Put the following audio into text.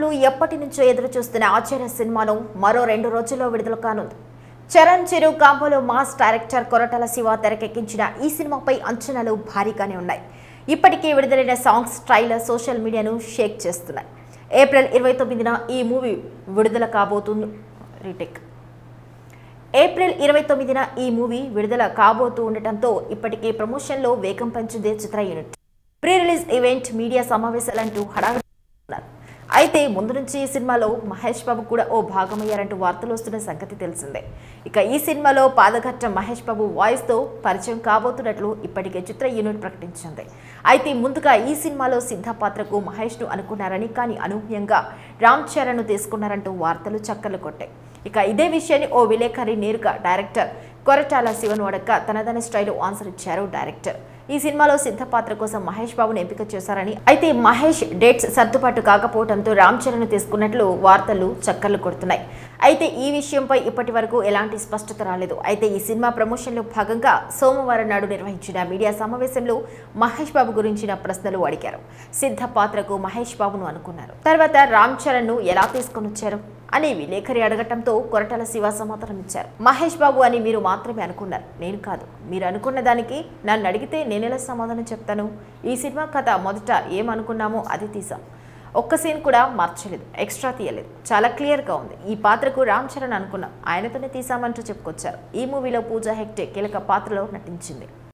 ఎప్పటి నుంచో ఎదురు చూస్తున్న ఆచార్య సినిమాను మరో రెండు రోజుల్లో విడుదల కానుంది చరణ్ చిరు కాంబోలో మాస్ డైరెక్టర్ కొరటాల శివ తెరకెక్కించిన ఈ సినిమాపై అంచనాలు భారీగానే ఉన్నాయి ఇప్పటికే విడుదలైన సాంగ్స్ ట్రైలర్ సోషల్ మీడియాను షేక్ చేస్తున్నాయి ఏప్రిల్ ఇరవై తొమ్మిదిన ఈ మూవీ విడుదల కాబోతుంది రీటేక్ ఏప్రిల్ ఇరవై తొమ్మిదిన ఈ మూవీ విడుదల కాబోతూ ఉండటంతో ఇప్పటికే ప్రమోషన్లో వేగం పెంచింది చిత్ర unit pre release event media సమావేశాలంటూ హడావిడి ఉన్నారు. అయితే ముందు నుంచి ఈ సినిమాలో మహేష్ బాబు కూడా ఓ భాగమయ్యారంటూ వార్తలు వస్తున్న సంగతి తెలిసిందే ఇక ఈ సినిమాలో పాదఘట్ట మహేష్ బాబు వాయిస్తో పరిచయం కాబోతున్నట్లు ఇప్పటికే చిత్ర యూనిట్ ప్రకటించింది అయితే ముందుగా ఈ సినిమాలో సిద్ధ పాత్రకు మహేష్ను అనుకున్నారని కానీ అనూహ్యంగా రామ్ చరణ్ను తీసుకున్నారంటూ వార్తలు చక్కర్లు కొట్టాయి ఇక ఇదే విషయాన్ని ఓ విలేకరి నేరుగా డైరెక్టర్ కొరటాల శివన్ వడక తనదన స్టైల్ ఆన్సర్ ఇచ్చారు డైరెక్టర్ ఈ సినిమాలో సిద్ధ పాత్ర కోసం మహేష్ బాబును ఎంపిక చేశారని అయితే మహేష్ డేట్స్ సర్దుబాటు కాకపోవడంతో రామ్ చరణ్ తీసుకున్నట్లు వార్తలు చక్కర్లు కొడుతున్నాయి అయితే ఈ విషయంపై ఇప్పటి వరకు ఎలాంటి స్పష్టత రాలేదు అయితే ఈ సినిమా ప్రమోషన్లో భాగంగా సోమవారం నాడు నిర్వహించిన మీడియా సమావేశంలో మహేష్ బాబు గురించిన ప్రశ్నలు అడిగారు సిద్ధ పాత్రకు మహేష్ బాబును అనుకున్నారు తర్వాత రామ్ చరణ్ ను ఎలా తీసుకొని వచ్చారు అని విలేకరి అడగటంతో కొరటాల శివ సమాధానం ఇచ్చారు మహేష్ బాబు అని మీరు మాత్రమే అనుకున్నారు నేను కాదు మీరు అనుకున్న దానికి నన్ను అడిగితే నేనెలా సమాధానం చెప్తాను ఈ సినిమా కథ మొదట ఏమనుకున్నామో అది తీసాం ఒక్క సీన్ కూడా మార్చలేదు ఎక్స్ట్రా తీయలేదు చాలా క్లియర్గా ఉంది ఈ పాత్రకు రామ్ చరణ్ అనుకున్నాం ఆయనతోనే తీసామంటూ చెప్పుకొచ్చారు ఈ మూవీలో పూజా హెగ్డే కీలక పాత్రలో నటించింది